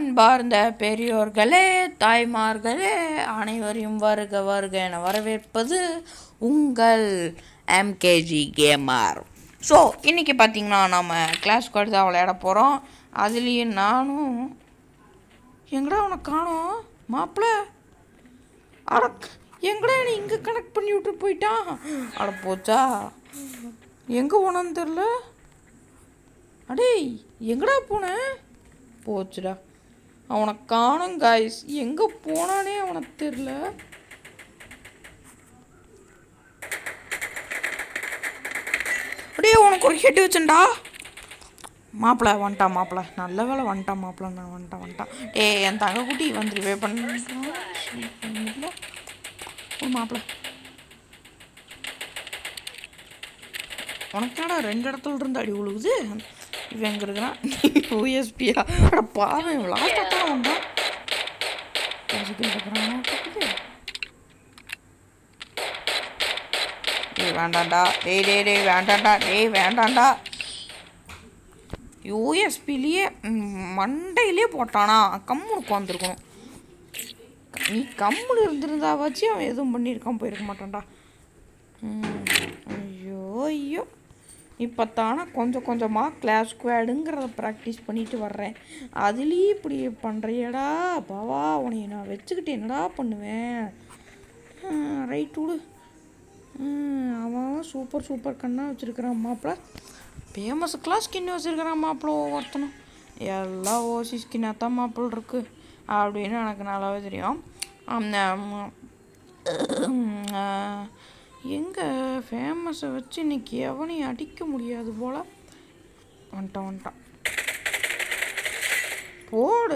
அன்பார்ந்த பெரியோர்களே தாய்மார்களே அனைவரையும் வருக வருக என வரவேற்பது உங்கள் எம்கேஜி கேமர் ஸோ இன்றைக்கி பார்த்தீங்கன்னா நம்ம கிளாஸ் ஸ்குவாட் தான் விளையாட போகிறோம் அதுலேயும் நானும் எங்கடா உனக்கு காணோம் மாப்பிள்ள அட எங்கடா நீ இங்கே கனெக்ட் பண்ணி விட்டு போயிட்டான் அட போச்சா எங்கே போனான்னு தெரில அடேய் எங்கடா போனேன் போச்சுடா அவனை காணும் காய்ஸ் எங்கே போனானே அவனுக்கு தெரில அப்படியே உனக்கு ஒரு ஹெட் வச்சேன்டா மாப்பிள்ள வந்துட்டான் மாப்பிள்ள நல்ல வேலை வந்துட்டான் மாப்பிள்ள நான் வந்துட்டான் வந்துட்டான் டேய் என் தங்க குட்டி வந்துருவே பண்ண ஒரு மாப்பிள்ள உனக்கு என்னடா ரெண்டு இடத்துல இருந்து அடி விழுகுது இவன் எங்க இருக்கிறான் ஓஎஸ்பியா அட பாவம் லாஸ்ட்டாக தான் வந்தான் தெரிஞ்சுக்கிட்டு இருக்கிறான் டேய் வேண்டாம்டா டேய் டேய் டேய் வேண்டாம்டா டேய் வேண்டாம்டா யூஎஸ்பிலேயே மண்டையிலே போட்டானா கம்முனு உட்காந்துருக்கணும் நீ கம்முனு இருந்திருந்தா வச்சு அவன் எதுவும் பண்ணியிருக்கான் போயிருக்க மாட்டான்டா ம், ஐயோ ஐயோ இப்போ தானே கொஞ்சம் கொஞ்சமாக கிளாஸ் ஸ்குவாடுங்கிறத ப்ராக்டிஸ் பண்ணிட்டு வர்றேன் அதுலேயும் இப்படி பண்ணுறியடா பாவா உன்னை நான் வச்சுக்கிட்டு என்னடா பண்ணுவேன் ரைட் விடு ம், அவன் சூப்பர் சூப்பர் கண்ணாக வச்சுருக்கிறான் மாப்பிள்ள ஃபேமஸுக்கெலாம் ஸ்கின் வச்சுருக்கிறான் மாப்பிள்ள ஒவ்வொருத்தனும் எல்லாம் ஓசி ஸ்கின்னாக தான் மாப்பிள்ள இருக்கு அப்படின்னு எனக்கு நல்லாவே தெரியும் எங்கே ஃபேமஸை வச்சு இன்னைக்கு எவனையும் அடிக்க முடியாது போல் வந்துட்டான் வந்துட்டான் போடு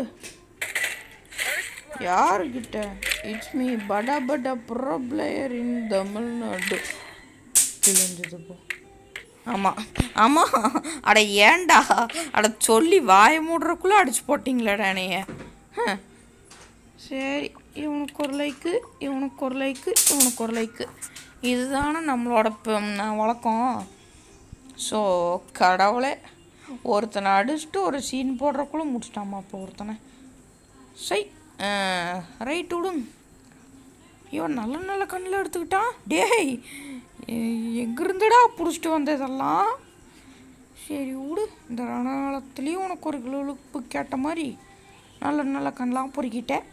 யாருக்கிட்ட இட்ஸ் மீ பட பட ப்ரோ பிளேயர் இன் தமிழ்நாடு கிழிஞ்சது போ ஆமாம் ஆமாம் அட ஏன்டா அட சொல்லி வாய மூடுறக்குள்ளே அடிச்சு போட்டிங்களேடா என்னைய ஹம். சரி இவனுக்கு ஒரு லைக்கு இவனுக்கு ஒரு லைக்கு இவனுக்கு ஒரு லைக்கு இதுதானே நம்மளோட ப- ந- வழக்கம் ஸோ கடவுளே ஒருத்தனை அடிச்சுட்டு ஒரு சீன் போடுறக்குள்ளே முடிச்சிட்டாமா அப்போ ஒருத்தனை சை ரைட் விடுங்க ஐயோ நல்ல நல்ல கண்ணில் எடுத்துக்கிட்டான் டேய் எ- எங்கிருந்துடா பிடிச்சிட்டு வந்த இதெல்லாம் சரி விடு இந்த ரணாலத்துலேயும் உனக்கு ஒரு கிலோலுப்பு கேட்ட மாதிரி நல்ல நல்ல கண்ணெலாம் பொறுக்கிட்டேன்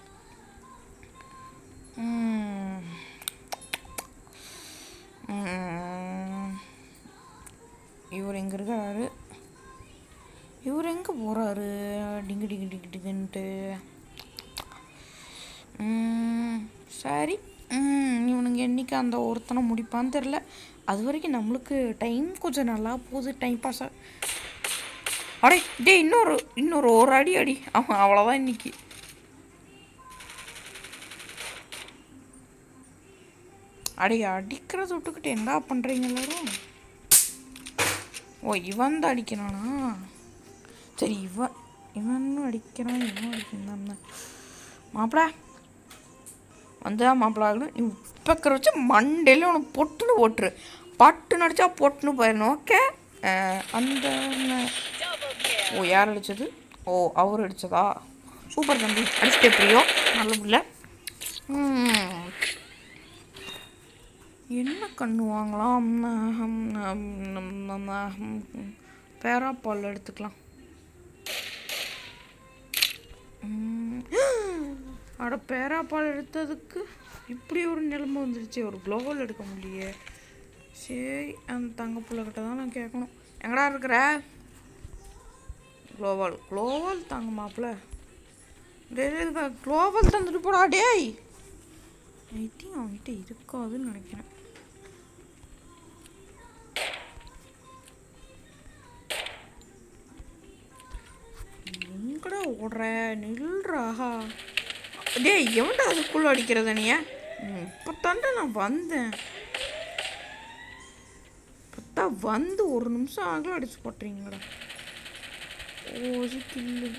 ம். ம். இவர் எங்கே இருக்காரு இவர் எங்கே போகிறாரு டிங்கு டிங்கு டிங்கு டிங்குன்ட்டு ம், சரி ம், இவனுங்க என்னைக்கு அந்த ஒருத்தனை முடிப்பான்னு தெரில அது வரைக்கும் நம்மளுக்கு டைம் கொஞ்சம் நல்லா போகுது டைம் பாஸ் அடே டே இன்னொரு இன்னொரு ஒரு அடி அடி அவன் அவ்வளோதான் இன்னைக்கு அடே அடிக்கிறத விட்டுக்கிட்டு என்ன பண்ணுறீங்க எல்லாரும் ஓ இவன் தான் அடிக்கிறானா சரி இவன் இவனும் அடிக்கிறான் இவன் அடிக்கிறான் மாப்பிள வந்தா மாப்பிள ஆகணும் நீ உப்பக்கரை வச்சு மண்டையில உனக்கு பொட்டுன்னு போட்டுரு பட்டு நடிச்சா பொட்டுன்னு போயிடணும் ஓகே அந்த ந- ஓ யார் அடிச்சது ஓ அவர் அடிச்சதா சூப்பர் தம்பி அடிச்சுட்டே பிரியோ நல்ல பிள்ளை ம். என்ன கண்ணு வாங்கலாம் பேராப்பால் எடுத்துக்கலாம் ம். அட பேராப்பால் எடுத்ததுக்கு இப்படி ஒரு நிலைமை வந்துருச்சு ஒரு குளோபல் எடுக்க முடியலையே சரி அந்த தங்க பிள்ளைகிட்ட தான் நான் கேட்கணும் எங்கடா இருக்கிற குளோபல் குளோபல் தாங்க மாப்பிள்ள குளோபல் தந்துட்டு போடா டேய் ஐ திங்க் அவன்கிட்ட இருக்காதுன்னு நினைக்கிறேன் எங்கடா ஓடுற நில்றா டேய் எவன்டா அதுக்குள்ள அடிக்கிறத நீ இப்போ நான் வந்தேன் பார்த்தா வந்து ஒரு நிமிஷம் ஆகல அடிச்சு போட்டுறீங்களா ஓசி கில்லு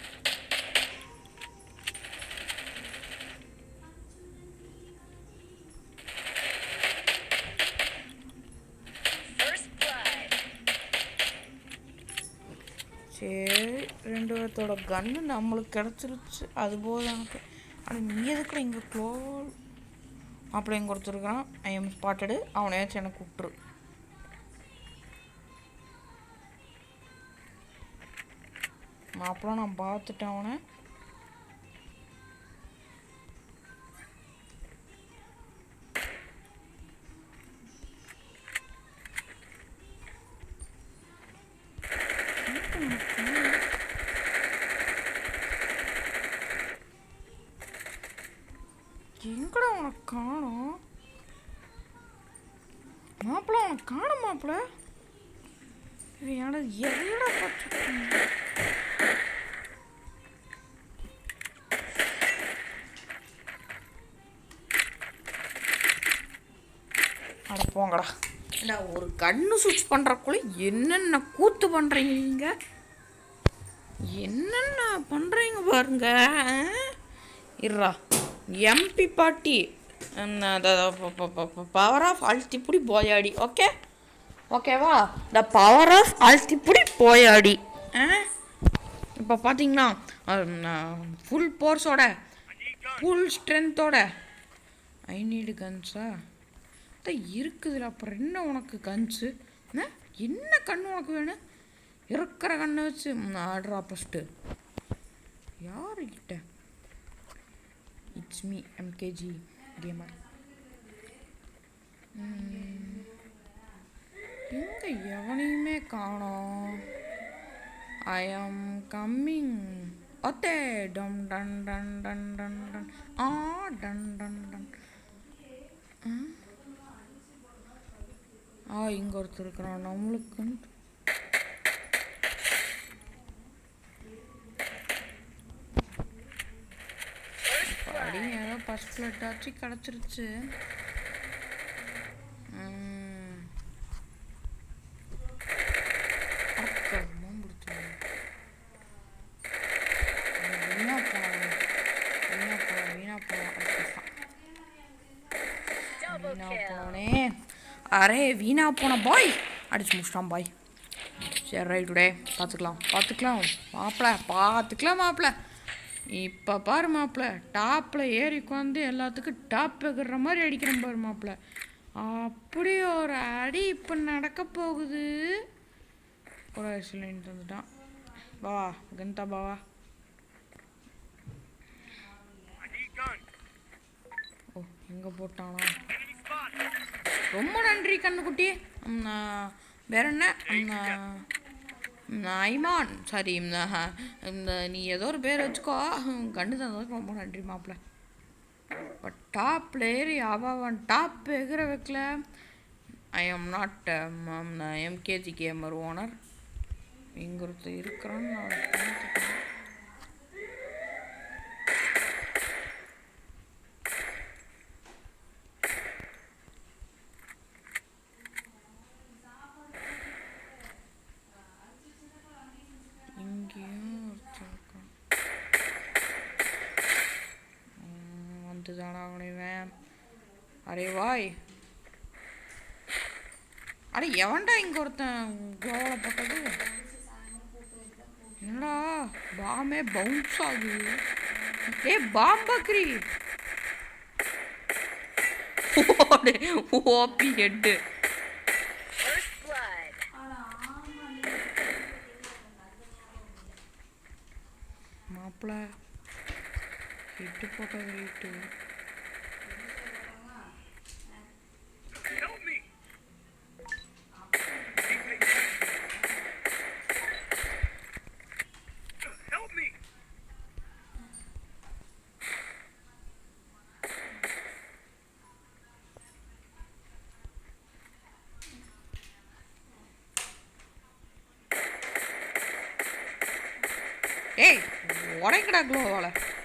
சரி ரெண்டு பேர்த்தோட கன்று நம்மளுக்கு கிடச்சிருச்சு அது போதும் எனக்கு ஆனால் நீ எதுக்குள்ள இங்கே க்ளோ மாப்பிள்ளையும் கொடுத்துருக்கான் ஐ எம் ஸ்பாட்டடு அவனையாச்சும் எனக்கு கூப்பிட்ரு மாப்பிள்ள நான் பார்த்துட்டேன் அவனை எங்கடா உனக்கு காணோம் மாப்பிள்ள உனக்கு காணும் மாப்பிள்ள இது என்னடா எதையடா பார்த்துருக்கீங்க அட போங்கடா ஏண்டா ஒரு கண்ணு சுவிட்ச் பண்ணுறக்குள்ள என்னென்ன கூத்து பண்ணுறீங்க நீங்கள் என்னென்ன பண்ணுறீங்க பாருங்க இருறா எம்பி பாட்டி பவர் ஆஃப் அழுத்திப்புடி போயாடி ஓகே ஓகேவா த பவர் ஆஃப் அழுத்திப்புடி போயாடி இப்போ பார்த்தீங்கன்னா ஃபுல் போர்ஸோட ஃபுல் ஸ்ட்ரென்த்தோட ஐ நீடு கன்ஸா தான் இருக்குதுல அப்புறம் என்ன உனக்கு கன்ஸு என்ன என்ன கண்ணு உனக்கு வேணும் இருக்கிற கண்ணை வச்சு ஆடுறா ஃபஸ்ட்டு யாருக்கிட்ட இட்ஸ் மீ எம்கேஜி கேமர் எங்க எவனையுமே காணோம் ஐ ஆம் கம்மிங் ஒத்தே டம் டன் டன் டன் டன் டன் ஆ டன் டன் டன் ஆ? ஆ இங்க ஒருத்தர் இருக்கிறான் நம்மளுக்கு அடி ஏதோ ஃபஸ்ட் ஃப்ளட் ஆச்சு கிடச்சிருச்சு ம். அக்கா, மாம்பிடுச்சு. அவன் வீணா போனான். வீணா போனான், வீணா போனான். அப்படிதான். வீணா போனே அரே வீணா போன பாய் அடிச்சு முடிச்சிட்டான் பாய் சரி ரைட் டுடே பார்த்துக்கலாம் பார்த்துக்கலாம் மாப்பிள பார்த்துக்கலாம் மாப்பிள இப்போ பாரு மாப்பிள டாப்பில் ஏறி உட்காந்து எல்லாத்துக்கும் டாப் வைக்கிற மாதிரி அடிக்கிறேன் பாரு மாப்பிள அப்படி ஒரு அடி இப்போ நடக்க போகுது ஒரு வயசுல வந்துட்டான் பாவா கந்தா பாவா ஓ எங்கே போட்டானா ரொம்ப நன்றி கண்ணுக்குட்டி ம், நான் வேற என்ன ம், நான் ம், நான் ஐமான் சாரி ம், நான் இந்த நீ ஏதோ ஒரு பேர் வச்சுக்கோ ம், கண்ணு தந்ததுக்கு ரொம்ப நன்றி மாப்பிள்ள பட் டாப் ஏறி அவன் டாப் எகிற வைக்கல I am not MKG gamer owner இங்க ஒருத்தர் இருக்கிறான்னு நான் பார்த்துட்டேன். இங்கேயும் ஒருத்தர் இருக்கான் ம், வந்துதானா அவனைவன் அரே வாய் அட எவன்டா இங்க ஒருத்தன் கோவலை போட்டது என்னடா பாமே பவுன்ஸ் ஆகுது ஏ பாம்பக்ரி ஓபி ஹெட்டு First blood. மாப்பிள்ள ஹெட்டு போட்டது right Help me! Help me! ஏய் உடைக்கடா க்ளோவால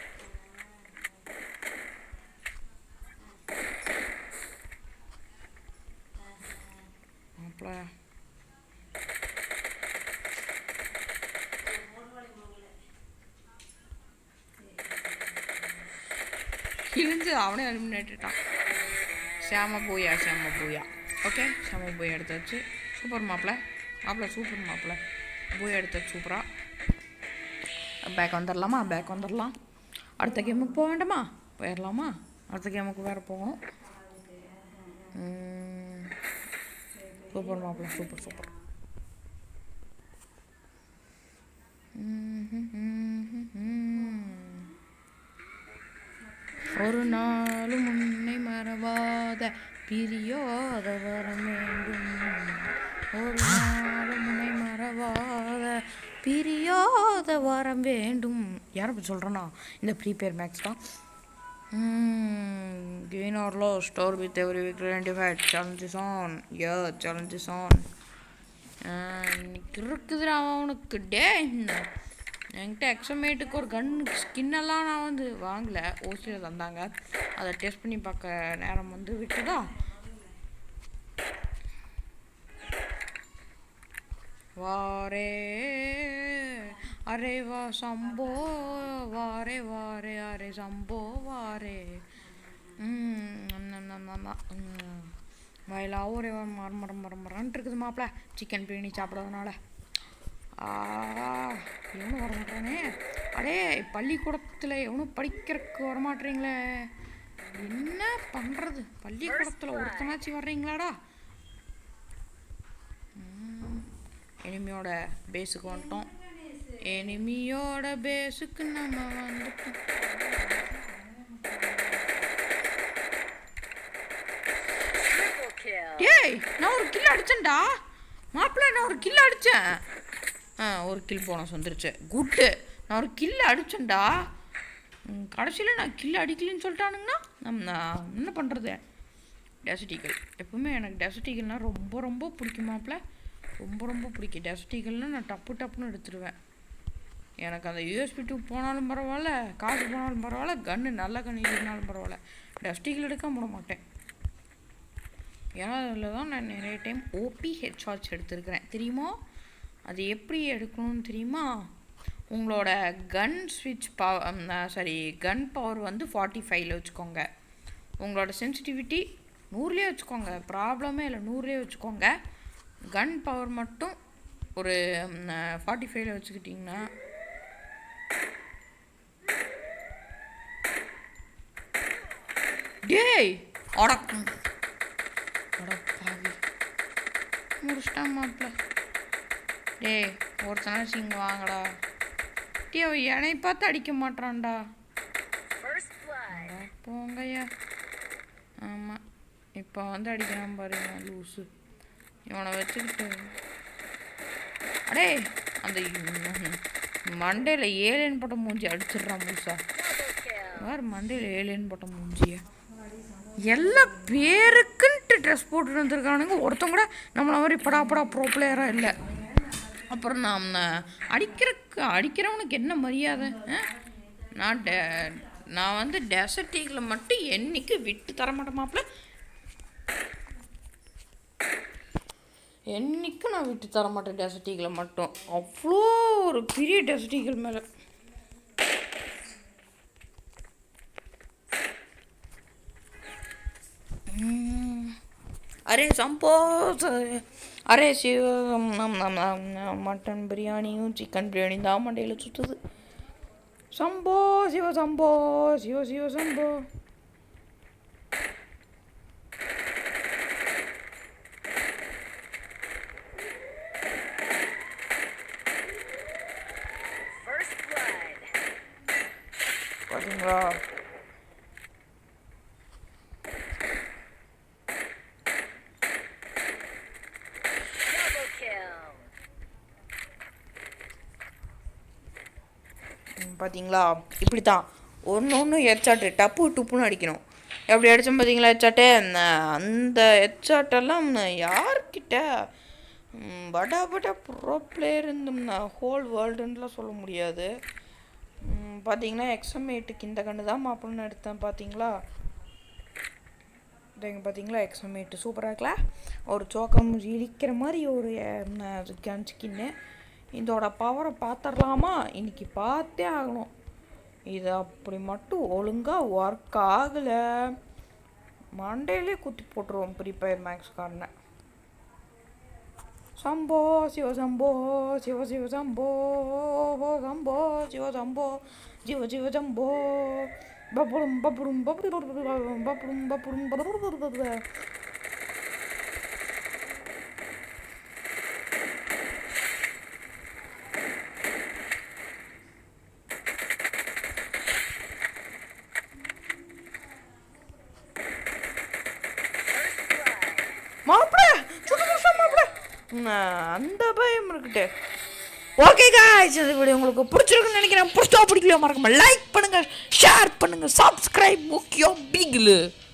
மாப்பிள்ள கிழிஞ்சு அவனே எலிமினேட்டான் ஷாம பூயா ஷாம பூயா ஓகே ஷாம பூயா எடுத்தாச்சு சூப்பர் மாப்பிள்ள மாப்பிள்ள சூப்பர் மாப்பிள்ள பூயா எடுத்தாச்சு சூப்பரா பேக் வந்துடலாமா பேக் வந்துடலாம் அடுத்த கேமுக்கு போக வேண்டாமா போயிடலாமா அடுத்த கேமுக்கு வேறு போகணும் சூப்பர் மாப்பிள்ள சூப்பர் சூப்பர் ஒரு நாளும் உன்னை மறவாத பிரியாத வரம் வேண்டும் ஒரு நாளும் உன்னை மறவாத பிரியாத வரம் வேண்டும் யாரை பற்றி சொல்கிறேன்னா இந்த ப்ரீபேர் மேக்ஸ் தான் gain or low store with every week identified challenge is on yeah challenge is on இன்னைக்கு இருக்குதுடா அவனுக்கு டே என்கிட்ட எக்ஸமேட்டுக்கு ஒரு கன் ஸ்கின்னெல்லாம் நான் வந்து வாங்கல ஓசியில் தந்தாங்க அதை டெஸ்ட் பண்ணி பார்க்க நேரம் வந்து விட்டுதா வாரே அரே வா சம்போ வாரே வாரே அரே சம்போ வாரே வயலாக ஒரே மரம் மரம் மரம் மரம்னு இருக்குது மாப்பிள்ள சிக்கன் பிரியாணி சாப்பிட்றதுனால எவனும் வர மாட்டானே அடே பள்ளிக்கூடத்தில் எவனும் படிக்கிறதுக்கு வரமாட்டீங்களே என்ன பண்ணுறது பள்ளிக்கூடத்தில் ஒருத்தனாச்சும் வர்றீங்களாடா எனிமியோட பேஸுக்கு வந்துட்டோம் எனிமியோட பேஸுக்கு நம்ம வந்துட்டோம் Triple kill. டேய் நான் ஒரு கில் அடிச்சேன்டா மாப்பிள்ள நான் ஒரு கில் அடிச்சேன் ஆ ஒரு கில் போனஸ் வந்துருச்சு குட்டு நான் ஒரு கில் அடிச்சேன்டா கடைசியில் நான் கில் அடிக்கலன்னு சொல்லிட்டானுங்கன்னா நம்ம நான் என்ன பண்ணுறது டெசர்டிகல் எப்பவுமே எனக்கு டெசர்டிகல்னால் ரொம்ப ரொம்ப பிடிக்கும் மாப்பிள்ள ரொம்ப ரொம்ப பிடிக்கும் டெசர்டிகல்னால் நான் டப்பு டப்புன்னு எடுத்துருவேன் எனக்கு அந்த யூஎஸ்பி டூ போனாலும் பரவாயில்ல காசு போனாலும் பரவாயில்ல கன்று நல்ல கன்று இருந்தாலும் பரவாயில்ல டஸ்டிகள் எடுக்க விட மாட்டேன் ஏன்னா அதில் தான் நான் நிறைய டைம் ஓபி ஹெட்ஷாட்ஸ் எடுத்திருக்கிறேன் தெரியுமா அது எப்படி எடுக்கணும்னு தெரியுமா உங்களோட கன் ஸ்விட்ச் பவர் சாரி கன் பவர் வந்து ஃபார்ட்டி ஃபைவ்ல வச்சுக்கோங்க உங்களோட சென்சிட்டிவிட்டி நூறுலேயே வச்சுக்கோங்க ப்ராப்ளமே இல்லை நூறுலேயே வச்சுக்கோங்க கன் பவர் மட்டும் ஒரு ஃபார்ட்டி ஃபைவ்ல வச்சுக்கிட்டிங்கன்னா டேய் அடக்கம் அடப்பாவி முடிச்சிட்டான் மாப்பிள்ள டேய் ஒருத்தனாச்சும் இங்கே வாங்கடா டே அவன் என்னை பார்த்து அடிக்க மாட்டான்டா First blood. அட போங்கய்யா ஆமாம் இப்போ வந்து அடிக்கிறான் பாருங்க லூஸு இவனை வச்சுக்கிட்டு அடே அந்த மண்டையில் ஏலியன் பட்டம் மூஞ்சி அடிச்சிடுறான் முழுசா Double kill. வேறு மண்டையில் ஏலியன் பட்டம் மூஞ்சிய எல்லா பேருக்குன்ட்டு ட்ரெஸ் போட்டு வந்திருக்கானுங்க ஒருத்தன் கூட நம்மள மாதிரி படா படா ப்ரோ பிளேயராக இல்லை அப்புறம் நாம் அடிக்கிறக்கு அடிக்கிறவனுக்கு என்ன மரியாதை ஆ? நான் டெ நான் வந்து டெசர்ட் ஈகில் மட்டும் என்னைக்கு விட்டு தர மாட்டேன் மாப்பிள்ள என்னைக்கும் நான் விட்டு தர மாட்டேன் டெசர்ட் ஈகில் மட்டும் அவ்வளோ ஒரு பெரிய டெசர்ட் ஈகிள் மேலே अरे संपोज அரே சிவ நம் நம் நம் மட்டன் பிரியாணியும் சிக்கன் பிரியாணி தான் மண்டையில் சுற்றுது சம்போ சிவ சம்போ சிவ சிவ சம்போ First blood. பார்த்தீங்களா Double kill. ம், பார்த்தீங்களா இப்படி தான் ஒன்று ஒன்று ஹெட்சாட்டு டப்பு டுப்புன்னு அடிக்கணும் எப்படி அடித்தோம் பார்த்தீங்களா ஹெட்சாட்டு அந்த ஹெட்சாட்டெல்லாம் யார்கிட்ட ம், படா படா ப்ரோ பிளேயர் இந்த ஹோல் வேர்ல்டுன்னுலாம் சொல்ல முடியாது ம், பார்த்தீங்கன்னா எக்ஸமேட்டுக்கு இந்த கண்டு தான் மாப்பிள்ளன்னு எடுத்தேன் பார்த்தீங்களா இங்கே பார்த்தீங்களா எக்ஸமேட்டு சூப்பராக இருக்கல ஒரு சோக்கம் இடிக்கிற மாதிரி ஒரு கன் ஸ்கின்னு இதோட பவரை பார்த்துடலாமா இன்னைக்கு பார்த்தே ஆகணும் இது அப்படி மட்டும் ஒழுங்காக ஒர்க் ஆகலை மண்டையிலே குத்தி போட்டுருவோம் ப்ரீ ஃபயர் மேக்ஸ் காரனை சம்போ சிவ சம்போ சிவ சிவ சம்போ சம்போ சிவ சம்போ சிவ சிவ சம்போ பப்புடும் பப்புடும் பப்புடும் பப்புடும் பப்புடும் பப்புடும் மாப்பிள்ள சுடு நிமிஷம் மாப்பிள்ள அந்த பயம் இருக்குட்டு ஓகே காய்ஸ் இந்த வீடியோ உங்களுக்கு பிடிச்சிருக்குன்னு நினைக்கிறேன் பிடிச்சா பிடிக்கலையோ மறக்காம லைக் பண்ணுங்க ஷேர் பண்ணுங்க சப்ஸ்கிரைப் முக்கியம் பிகிலு